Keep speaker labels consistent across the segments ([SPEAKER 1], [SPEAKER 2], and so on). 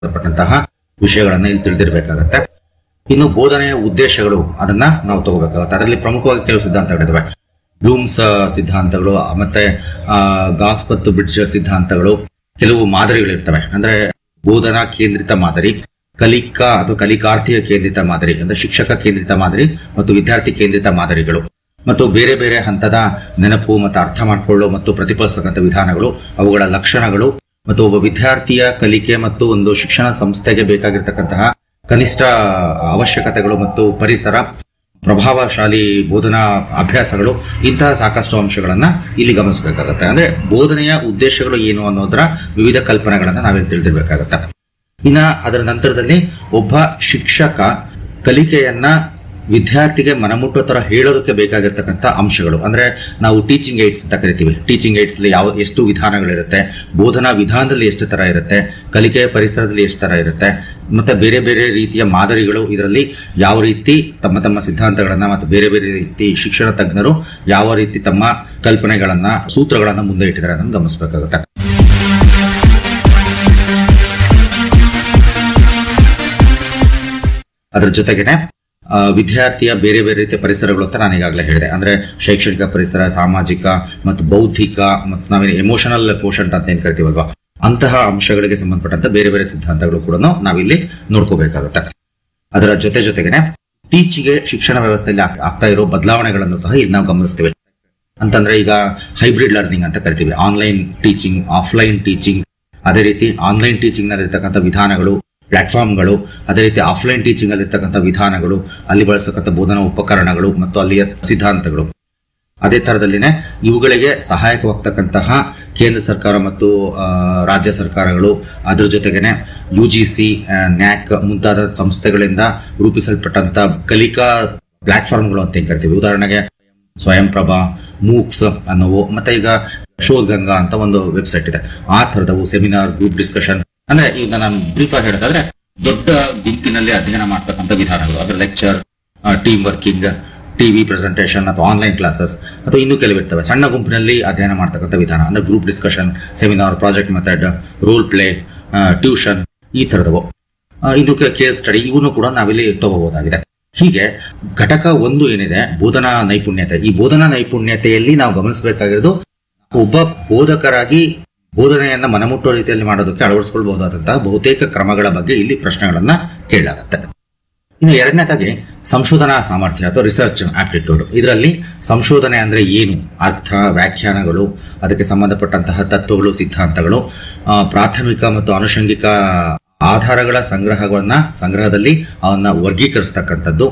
[SPEAKER 1] ಸಂಬಂಧಪಟ್ಟಂತಹ ವಿಷಯಗಳನ್ನ ಇಲ್ಲಿ ತಿಳಿದಿರಬೇಕಾಗತ್ತೆ ಇನ್ನು ಬೋಧನೆಯ ಉದ್ದೇಶಗಳು ಅದನ್ನ ನಾವು ತಗೋಬೇಕಾಗುತ್ತೆ ಅದರಲ್ಲಿ ಪ್ರಮುಖವಾಗಿ ಕೆಲವು ಸಿದ್ಧಾಂತಗಳಿದಾವೆ ಬ್ಲೂಮ್ಸ್ ಆ, ಸಿದ್ಧಾಂತಗಳು ಮತ್ತೆ ಆ, ಗಾಕ್ಸ್ ಮತ್ತು ಬ್ರಿಡ್ಜ್ ಸಿದ್ಧಾಂತಗಳು ಕೆಲವು ಮಾದರಿಗಳಿರ್ತವೆ ಅಂದ್ರೆ ಬೋಧನಾ ಕೇಂದ್ರಿತ ಮಾದರಿ ಕಲಿಕಾ ಅಥವಾ ಕಲಿಕಾರ್ಥಿಯ ಕೇಂದ್ರಿತ ಮಾದರಿ ಅಂದ್ರೆ ಶಿಕ್ಷಕ ಕೇಂದ್ರಿತ ಮಾದರಿ ಮತ್ತು ವಿದ್ಯಾರ್ಥಿ ಕೇಂದ್ರಿತ ಮಾದರಿಗಳು ಮತ್ತು ಬೇರೆ ಬೇರೆ ಹಂತದ ನೆನಪು ಮತ್ತು ಅರ್ಥ ಮಾಡಿಕೊಳ್ಳೋ ಮತ್ತು ಪ್ರತಿಫಲಿಸತಕ್ಕಂಥ ವಿಧಾನಗಳು ಅವುಗಳ ಲಕ್ಷಣಗಳು ಮತ್ತು ಒಬ್ಬ ವಿದ್ಯಾರ್ಥಿಯ ಕಲಿಕೆ ಮತ್ತು ಒಂದು ಶಿಕ್ಷಣ ಸಂಸ್ಥೆಗೆ ಬೇಕಾಗಿರ್ತಕ್ಕಂತಹ ಕನಿಷ್ಠ ಅವಶ್ಯಕತೆಗಳು ಮತ್ತು ಪರಿಸರ ಪ್ರಭಾವಶಾಲಿ ಬೋಧನಾ ಅಭ್ಯಾಸಗಳು ಇಂತಹ ಸಾಕಷ್ಟು ಅಂಶಗಳನ್ನ ಇಲ್ಲಿ ಗಮನಿಸಬೇಕಾಗತ್ತೆ ಅಂದ್ರೆ ಬೋಧನೆಯ ಉದ್ದೇಶಗಳು ಏನು ಅನ್ನೋದರ ವಿವಿಧ ಕಲ್ಪನೆಗಳನ್ನ ನಾವಿಲ್ಲಿ ತಿಳಿದಿರ್ಬೇಕಾಗತ್ತೆ ಇನ್ನ ಅದರ ನಂತರದಲ್ಲಿ ಒಬ್ಬ ಶಿಕ್ಷಕ ಕಲಿಕೆಯನ್ನ ವಿದ್ಯಾರ್ಥಿಗೆ ಮನಮುಟ್ಟೋ ತರ ಹೇಳೋದಕ್ಕೆ ಬೇಕಾಗಿರ್ತಕ್ಕಂಥ ಅಂಶಗಳು ಅಂದ್ರೆ ನಾವು ಟೀಚಿಂಗ್ ಏಡ್ಸ್ ಅಂತ ಕರಿತೀವಿ ಟೀಚಿಂಗ್ ಏಡ್ಸ್ ಯಾವ ಎಷ್ಟು ವಿಧಾನಗಳಿರುತ್ತೆ ಬೋಧನಾ ವಿಧಾನದಲ್ಲಿ ಎಷ್ಟು ತರ ಇರುತ್ತೆ ಕಲಿಕೆಯ ಪರಿಸರದಲ್ಲಿ ಎಷ್ಟು ತರ ಇರುತ್ತೆ ಮತ್ತೆ ಬೇರೆ ಬೇರೆ ರೀತಿಯ ಮಾದರಿಗಳು ಇದರಲ್ಲಿ ಯಾವ ರೀತಿ ತಮ್ಮ ತಮ್ಮ ಸಿದ್ಧಾಂತಗಳನ್ನ ಮತ್ತು ಬೇರೆ ಬೇರೆ ರೀತಿ ಶಿಕ್ಷಣ ತಜ್ಞರು ಯಾವ ರೀತಿ ತಮ್ಮ ಕಲ್ಪನೆಗಳನ್ನ ಸೂತ್ರಗಳನ್ನ ಮುಂದೆ ಇಟ್ಟಿದ್ದಾರೆ ಅದನ್ನು ಗಮನಿಸಬೇಕಾಗುತ್ತೆ ಅದರ ಜೊತೆಗೇನೆ ಆ, ವಿದ್ಯಾರ್ಥಿಯ ಬೇರೆ ಬೇರೆ ರೀತಿಯ ಪರಿಸರಗಳು ಅಂತ ನಾನು ಈಗಾಗಲೇ ಹೇಳಿದೆ ಅಂದ್ರೆ ಶೈಕ್ಷಣಿಕ ಪರಿಸರ ಸಾಮಾಜಿಕ ಮತ್ತು ಬೌದ್ಧಿಕ ಮತ್ತು ನಾವೇನು ಎಮೋಷನಲ್ ಕೋಶಂಟ್ ಅಂತ ಏನ್ ಕರಿತೀವಲ್ವಾ ಅಂತಹ ಅಂಶಗಳಿಗೆ ಸಂಬಂಧಪಟ್ಟಂತ ಬೇರೆ ಬೇರೆ ಸಿದ್ಧಾಂತಗಳು ಕೂಡ ನಾವಿಲ್ಲಿ ನೋಡ್ಕೋಬೇಕಾಗುತ್ತೆ ಅದರ ಜೊತೆ ಜೊತೆಗೇನೆ ಇತ್ತೀಚೆಗೆ ಶಿಕ್ಷಣ ವ್ಯವಸ್ಥೆಯಲ್ಲಿ ಆಗ್- ಆಗ್ತಾ ಇರೋ ಬದಲಾವಣೆಗಳನ್ನು ಸಹ ಇಲ್ಲಿ ನಾವು ಗಮನಿಸ್ತೀವಿ ಅಂತಂದ್ರೆ ಈಗ ಹೈಬ್ರಿಡ್ ಲರ್ನಿಂಗ್ ಅಂತ ಕರಿತೀವಿ ಆನ್ಲೈನ್ ಟೀಚಿಂಗ್ ಆಫ್ಲೈನ್ ಟೀಚಿಂಗ್ ಅದೇ ರೀತಿ ಆನ್ಲೈನ್ ಟೀಚಿಂಗ್ ನಲ್ಲಿ ಇರ್ತಕ್ಕಂಥ ವಿಧಾನಗಳು ಪ್ಲಾಟ್ಫಾರ್ಮ್ಗಳು ಅದೇ ರೀತಿ ಆಫ್ಲೈನ್ ಟೀಚಿಂಗ್ ಅಲ್ಲಿ ಇರ್ತಕ್ಕಂಥ ವಿಧಾನಗಳು ಅಲ್ಲಿ ಬಳಸತಕ್ಕಂಥ ಬೋಧನಾ ಉಪಕರಣಗಳು ಮತ್ತು ಅಲ್ಲಿಯ ಸಿದ್ಧಾಂತಗಳು ಅದೇ ತರದಲ್ಲಿನೇ ಇವುಗಳಿಗೆ ಸಹಾಯಕವಾಗ್ತಕ್ಕಂತಹ ಕೇಂದ್ರ ಸರ್ಕಾರ ಮತ್ತು ಆ, ರಾಜ್ಯ ಸರ್ಕಾರಗಳು ಅದ್ರ ಜೊತೆಗೇನೆ ಯು ಜಿ ಸಿ ನ್ಯಾಕ್ ಮುಂತಾದ ಸಂಸ್ಥೆಗಳಿಂದ ರೂಪಿಸಲ್ಪಟ್ಟಂತ ಕಲಿಕಾ ಪ್ಲಾಟ್ಫಾರ್ಮ್ಗಳು ಅಂತ ಏನ್ ಕರಿತೀವಿ ಉದಾಹರಣೆಗೆ ಸ್ವಯಂ ಪ್ರಭಾ ಮೂಕ್ಸ್ ಅನ್ನೋವು ಮತ್ತೆ ಈಗ ಶೋಧಗಂಗಾ ಅಂತ ಒಂದು ವೆಬ್ಸೈಟ್ ಇದೆ ಆ ತರದವು ಸೆಮಿನಾರ್ ಗ್ರೂಪ್ ಡಿಸ್ಕಷನ್ ಅಂದ್ರೆ ಈಗ ನಾನು ಬ್ರೀಫ್ ಆಗಿ ಹೇಳೋದಾದ್ರೆ ದೊಡ್ಡ ಗುಂಪಿನಲ್ಲಿ ಅಧ್ಯಯನ ಮಾಡ್ತಕ್ಕಂಥ ವಿಧಾನಗಳು ಅದರ lecture team working TV presentation ಅಥವಾ ಆನ್ಲೈನ್ ಕ್ಲಾಸಸ್ ಅಥವಾ ಇನ್ನೂ ಕೆಲವಿರ್ತವೆ ಸಣ್ಣ ಗುಂಪಿನಲ್ಲಿ ಅಧ್ಯಯನ ಮಾಡ್ತಕ್ಕಂಥ ವಿಧಾನ ಅಂದ್ರೆ group discussion seminar project method role play tuition ಈ ತರದವು ಆ, ಇದು ಕೇಸ್ ಸ್ಟಡಿ ಇವನು ಕೂಡ ನಾವಿಲ್ಲಿ ತಗೋಬಹುದಾಗಿದೆ ಹೀಗೆ ಘಟಕ ಒಂದು ಏನಿದೆ ಬೋಧನಾ ನೈಪುಣ್ಯತೆ ಈ ಬೋಧನಾ ನೈಪುಣ್ಯತೆಯಲ್ಲಿ ನಾವು ಗಮನಿಸಬೇಕಾಗಿರೋದು ಒಬ್ಬ ಬೋಧಕರಾಗಿ ಬೋಧನೆಯನ್ನ ಮನಮುಟ್ಟುವ ರೀತಿಯಲ್ಲಿ ಮಾಡೋದಕ್ಕೆ ಅಳವಡಿಸಿಕೊಳ್ಳಬಹುದಾದಂತಹ ಬಹುತೇಕ ಕ್ರಮಗಳ ಬಗ್ಗೆ ಇಲ್ಲಿ ಪ್ರಶ್ನೆಗಳನ್ನ ಕೇಳಲಾಗುತ್ತೆ ಇನ್ನು ಎರಡನೇದಾಗಿ ಸಂಶೋಧನಾ ಸಾಮರ್ಥ್ಯ ಅಥವಾ ರಿಸರ್ಚ್ ಆಪ್ಟಿಟ್ಯೂಡ್ ಇದರಲ್ಲಿ ಸಂಶೋಧನೆ ಅಂದ್ರೆ ಏನು ಅರ್ಥ ವ್ಯಾಖ್ಯಾನಗಳು ಅದಕ್ಕೆ ಸಂಬಂಧಪಟ್ಟಂತಹ ತತ್ವಗಳು ಸಿದ್ಧಾಂತಗಳು ಆ, ಪ್ರಾಥಮಿಕ ಮತ್ತು ಅನುಷಂಗಿಕ ಆಧಾರಗಳ ಸಂಗ್ರಹಗಳನ್ನ ಸಂಗ್ರಹದಲ್ಲಿ ಅವನ್ನ ವರ್ಗೀಕರಿಸ್ತಕ್ಕಂಥದ್ದು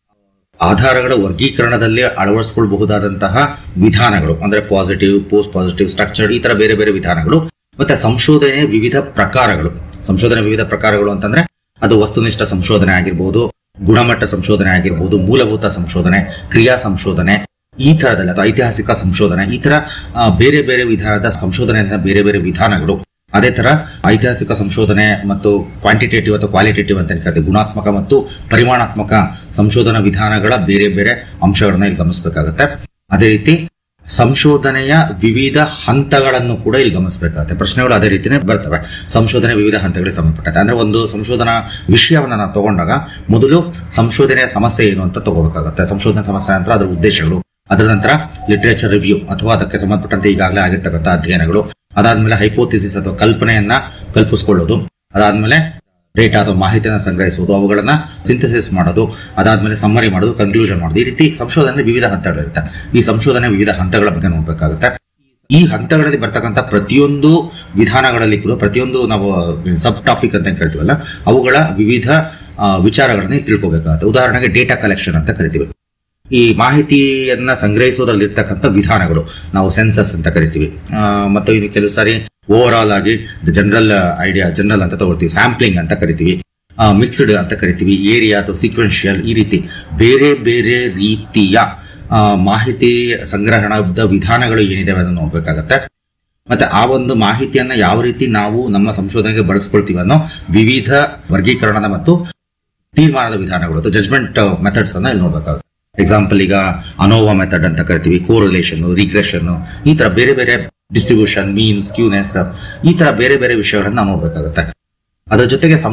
[SPEAKER 1] ಆಧಾರಗಳ ವರ್ಗೀಕರಣದಲ್ಲಿ ಅಳವಡಿಸಿಕೊಳ್ಳಬಹುದಾದಂತಹ ವಿಧಾನಗಳು ಅಂದ್ರೆ ಪಾಸಿಟಿವ್ ಪೋಸ್ಟ್ ಪಾಸಿಟಿವ್ ಸ್ಟ್ರಕ್ಚರ್ ಈ ತರ ಬೇರೆ ಬೇರೆ ವಿಧಾನಗಳು ಮತ್ತೆ ಸಂಶೋಧನೆಯ ವಿವಿಧ ಪ್ರಕಾರಗಳು ಸಂಶೋಧನೆ ವಿವಿಧ ಪ್ರಕಾರಗಳು ಅಂತಂದ್ರೆ ಅದು ವಸ್ತುನಿಷ್ಠ ಸಂಶೋಧನೆ ಆಗಿರ್ಬೋದು ಗುಣಮಟ್ಟ ಸಂಶೋಧನೆ ಆಗಿರ್ಬೋದು ಮೂಲಭೂತ ಸಂಶೋಧನೆ ಕ್ರಿಯಾ ಸಂಶೋಧನೆ ಈ ತರದಲ್ಲಿ ಅಥವಾ ಐತಿಹಾಸಿಕ ಸಂಶೋಧನೆ ಈ ತರ ಆ, ಬೇರೆ ಬೇರೆ ವಿಧಾನದ ಸಂಶೋಧನೆಯ ಬೇರೆ ಬೇರೆ ವಿಧಾನಗಳು ಅದೇ ತರ ಐತಿಹಾಸಿಕ ಸಂಶೋಧನೆ ಮತ್ತು ಕ್ವಾಂಟಿಟೇಟಿವ್ ಅಥವಾ ಕ್ವಾಲಿಟೇಟಿವ್ ಅಂತ ಏನ್ ಕರಿತೀವಿ ಗುಣಾತ್ಮಕ ಮತ್ತು ಪರಿಮಾಣಾತ್ಮಕ ಸಂಶೋಧನಾ ವಿಧಾನಗಳ ಬೇರೆ ಬೇರೆ ಅಂಶಗಳನ್ನ ಇಲ್ಲಿ ಗಮನಿಸಬೇಕಾಗತ್ತೆ ಅದೇ ರೀತಿ ಸಂಶೋಧನೆಯ ವಿವಿಧ ಹಂತಗಳನ್ನು ಕೂಡ ಇಲ್ಲಿ ಗಮನಿಸಬೇಕಾಗುತ್ತೆ ಪ್ರಶ್ನೆಗಳು ಅದೇ ರೀತಿನೇ ಬರ್ತವೆ ಸಂಶೋಧನೆ ವಿವಿಧ ಹಂತಗಳಿಗೆ ಸಂಬಂಧಪಟ್ಟಂತೆ ಅಂದ್ರೆ ಒಂದು ಸಂಶೋಧನಾ ವಿಷಯವನ್ನ ನಾವು ತಗೊಂಡಾಗ ಮೊದಲು ಸಂಶೋಧನೆಯ ಸಮಸ್ಯೆ ಏನು ಅಂತ ತಗೋಬೇಕಾಗುತ್ತೆ ಸಂಶೋಧನಾ ಸಮಸ್ಯೆ ನಂತರ ಅದರ ಉದ್ದೇಶಗಳು ಅದರ ನಂತರ ಲಿಟರೇಚರ್ ರಿವ್ಯೂ ಅಥವಾ ಅದಕ್ಕೆ ಸಂಬಂಧಪಟ್ಟಂತೆ ಈಗಾಗಲೇ ಆಗಿರ್ತಕ್ಕಂಥ ಅಧ್ಯಯನಗಳು ಅದಾದ್ಮೇಲೆ ಹೈಪೋಥಿಸಿಸ್ ಅಥವಾ ಕಲ್ಪನೆಯನ್ನ ಕಲ್ಪಿಸಿಕೊಳ್ಳೋದು ಅದಾದ್ಮೇಲೆ ಡೇಟಾ ಅಥವಾ ಮಾಹಿತಿಯನ್ನ ಸಂಗ್ರಹಿಸುವುದು ಅವುಗಳನ್ನ ಸಿಂಥಸಿಸ್ ಮಾಡೋದು ಅದಾದ್ಮೇಲೆ ಸಮ್ಮರಿ ಮಾಡೋದು ಕನ್ಕ್ಲೂಷನ್ ಮಾಡೋದು ಈ ರೀತಿ ಸಂಶೋಧನೆ ವಿವಿಧ ಹಂತಗಳಿರುತ್ತೆ ಈ ಸಂಶೋಧನೆ ವಿವಿಧ ಹಂತಗಳ ಬಗ್ಗೆ ನೋಡ್ಬೇಕಾಗುತ್ತೆ ಈ ಹಂತಗಳಲ್ಲಿ ಬರ್ತಕ್ಕಂಥ ಪ್ರತಿಯೊಂದು ವಿಧಾನಗಳಲ್ಲಿ ಕೂಡ ಪ್ರತಿಯೊಂದು ನಾವು ಸಬ್ ಟಾಪಿಕ್ ಅಂತ ಏನ್ ಕರಿತೀವಲ್ಲ ಅವುಗಳ ವಿವಿಧ ಆ, ವಿಚಾರಗಳನ್ನ ಇಲ್ಲಿ ತಿಳ್ಕೊಬೇಕಾಗುತ್ತೆ ಉದಾಹರಣೆಗೆ ಡೇಟಾ ಕಲೆಕ್ಷನ್ ಅಂತ ಕರಿತೀವಿ ಈ ಮಾಹಿತಿಯನ್ನ ಸಂಗ್ರಹಿಸೋದ್ರಲ್ಲಿ ಇರ್ತಕ್ಕಂಥ ವಿಧಾನಗಳು ನಾವು ಸೆನ್ಸಸ್ ಅಂತ ಕರಿತೀವಿ ಆ, ಮತ್ತು ಇದು ಕೆಲವು ಸಾರಿ ಓವರ್ ಆಲ್ ಆಗಿ ಜನರಲ್ ಐಡಿಯಾ ಜನರಲ್ ಅಂತ ತಗೊಳ್ತೀವಿ ಸ್ಯಾಂಪ್ಲಿಂಗ್ ಅಂತ ಕರಿತೀವಿ ಮಿಕ್ಸ್ಡ್ ಅಂತ ಕರಿತೀವಿ ಏರಿಯಾ ಅಥವಾ ಸೀಕ್ವೆನ್ಷಿಯಲ್ ಈ ರೀತಿ ಬೇರೆ ಬೇರೆ ರೀತಿಯ ಆ, ಮಾಹಿತಿ ಸಂಗ್ರಹಣದ ವಿಧಾನಗಳು ಏನಿದೆ ಅದನ್ನು ನೋಡ್ಬೇಕಾಗತ್ತೆ ಮತ್ತೆ ಆ ಒಂದು ಮಾಹಿತಿಯನ್ನ ಯಾವ ರೀತಿ ನಾವು ನಮ್ಮ ಸಂಶೋಧನೆಗೆ ಬಳಸ್ಕೊಳ್ತೀವಿ ಅನ್ನೋ ವಿವಿಧ ವರ್ಗೀಕರಣದ ಮತ್ತು ತೀರ್ಮಾನದ ವಿಧಾನಗಳು ಅಥವಾ ಜಜ್ಮೆಂಟ್ ಮೆಥಡ್ಸ್ ಅನ್ನ ಇಲ್ಲಿ ನೋಡ್ಬೇಕಾಗುತ್ತೆ ಎಕ್ಸಾಂಪಲ್ ಈಗ ಅನೋವಾ ಮೆಥಡ್ ಅಂತ ಕರಿತೀವಿ ಕೋರಿಲೇಷನ್ ರಿಗ್ರೆಷನ್ ಈ ತರ ಬೇರೆ ಬೇರೆ ಡಿಸ್ಟ್ರಿಬ್ಯೂಷನ್ ಮೀನ್ಸ್ ಕ್ಯೂನೆಸ್ ಈ ತರ ಬೇರೆ ಬೇರೆ ವಿಷಯಗಳನ್ನ ನಾವು ನೋಡ್ಬೇಕಾಗುತ್ತೆ ಅದರ ಜೊತೆಗೆ